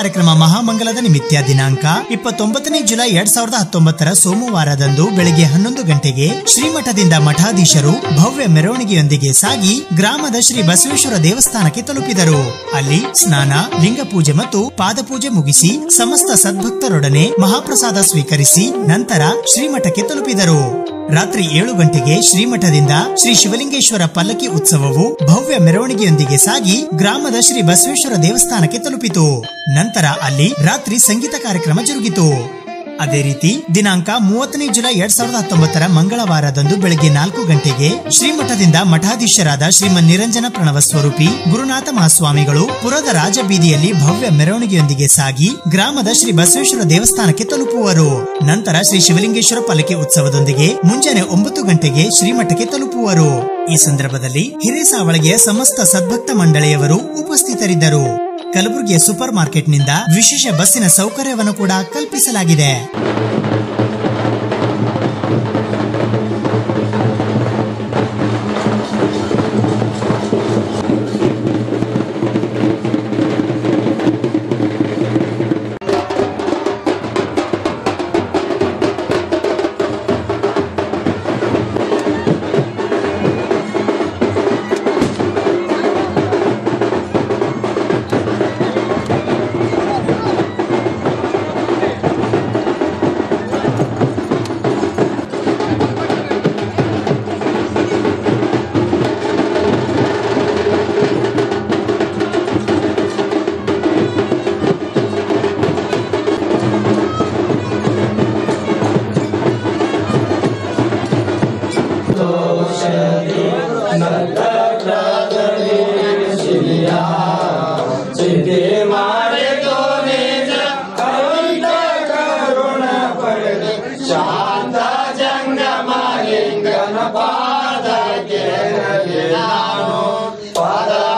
ಕಾರ್ಯಕ್ರಮ ಮಹಾಮಂಗಲದ ನಿಮಿತ್ತ ದಿನಾಂಕ ಇಪ್ಪತ್ತೊಂಬತ್ತನೇ ಜುಲೈ ಎರಡ್ ಸಾವಿರದ ಹತ್ತೊಂಬತ್ತರ ಸೋಮವಾರದಂದು ಬೆಳಗ್ಗೆ ಹನ್ನೊಂದು ಗಂಟೆಗೆ ಶ್ರೀಮಠದಿಂದ ಮಠಾಧೀಶರು ಭವ್ಯ ಮೆರವಣಿಗೆಯೊಂದಿಗೆ ಸಾಗಿ ಗ್ರಾಮದ ಶ್ರೀ ಬಸವೇಶ್ವರ ದೇವಸ್ಥಾನಕ್ಕೆ ತಲುಪಿದರು ಅಲ್ಲಿ ಸ್ನಾನ ಲಿಂಗ ಪೂಜೆ ಮತ್ತು ಪಾದಪೂಜೆ ಮುಗಿಸಿ ಸಮಸ್ತ ಸದ್ಭಕ್ತರೊಡನೆ ಮಹಾಪ್ರಸಾದ ಸ್ವೀಕರಿಸಿ ನಂತರ ಶ್ರೀಮಠಕ್ಕೆ ತಲುಪಿದರು ರಾತ್ರಿ ಏಳು ಗಂಟೆಗೆ ಶ್ರೀಮಠದಿಂದ ಶ್ರೀ ಶಿವಲಿಂಗೇಶ್ವರ ಪಲ್ಲಕ್ಕಿ ಉತ್ಸವವು ಭವ್ಯ ಮೆರವಣಿಗೆಯೊಂದಿಗೆ ಸಾಗಿ ಗ್ರಾಮದ ಶ್ರೀ ಬಸವೇಶ್ವರ ದೇವಸ್ಥಾನಕ್ಕೆ ತಲುಪಿತು ನಂತರ ಅಲ್ಲಿ ರಾತ್ರಿ ಸಂಗೀತ ಕಾರ್ಯಕ್ರಮ ಜರುಗಿತು ಅದೇ ರೀತಿ ದಿನಾಂಕ ಮೂವತ್ತನೇ ಜುಲೈ ಎರಡ್ ಸಾವಿರದ ಹತ್ತೊಂಬತ್ತರ ಮಂಗಳವಾರದಂದು ಬೆಳಗ್ಗೆ ನಾಲ್ಕು ಗಂಟೆಗೆ ಶ್ರೀಮಠದಿಂದ ಮಠಾಧೀಶರಾದ ಶ್ರೀಮನ್ ನಿರಂಜನ ಪ್ರಣವ ಸ್ವರೂಪಿ ಗುರುನಾಥ ಮಹಾಸ್ವಾಮಿಗಳು ಪುರದ ರಾಜಬೀದಿಯಲ್ಲಿ ಭವ್ಯ ಮೆರವಣಿಗೆಯೊಂದಿಗೆ ಸಾಗಿ ಗ್ರಾಮದ ಶ್ರೀ ಬಸವೇಶ್ವರ ದೇವಸ್ಥಾನಕ್ಕೆ ತಲುಪುವರು ನಂತರ ಶ್ರೀ ಶಿವಲಿಂಗೇಶ್ವರ ಪಲ್ಲಕ್ಕಿ ಉತ್ಸವದೊಂದಿಗೆ ಮುಂಜಾನೆ ಒಂಬತ್ತು ಗಂಟೆಗೆ ಶ್ರೀಮಠಕ್ಕೆ ತಲುಪುವರು ಈ ಸಂದರ್ಭದಲ್ಲಿ ಹಿರೇಸಾವಳಗೆಯ ಸಮಸ್ತ ಸದ್ಭಕ್ತ ಮಂಡಳಿಯವರು ಉಪಸ್ಥಿತರಿದ್ದರು ಕಲಬುರಗಿಯ ಸೂಪರ್ ಮಾರ್ಕೆಟ್ನಿಂದ ವಿಶೇಷ ಬಸ್ಸಿನ ಸೌಕರ್ಯವನ್ನು ಕೂಡ ಕಲ್ಪಿಸಲಾಗಿದೆ ಪಾದ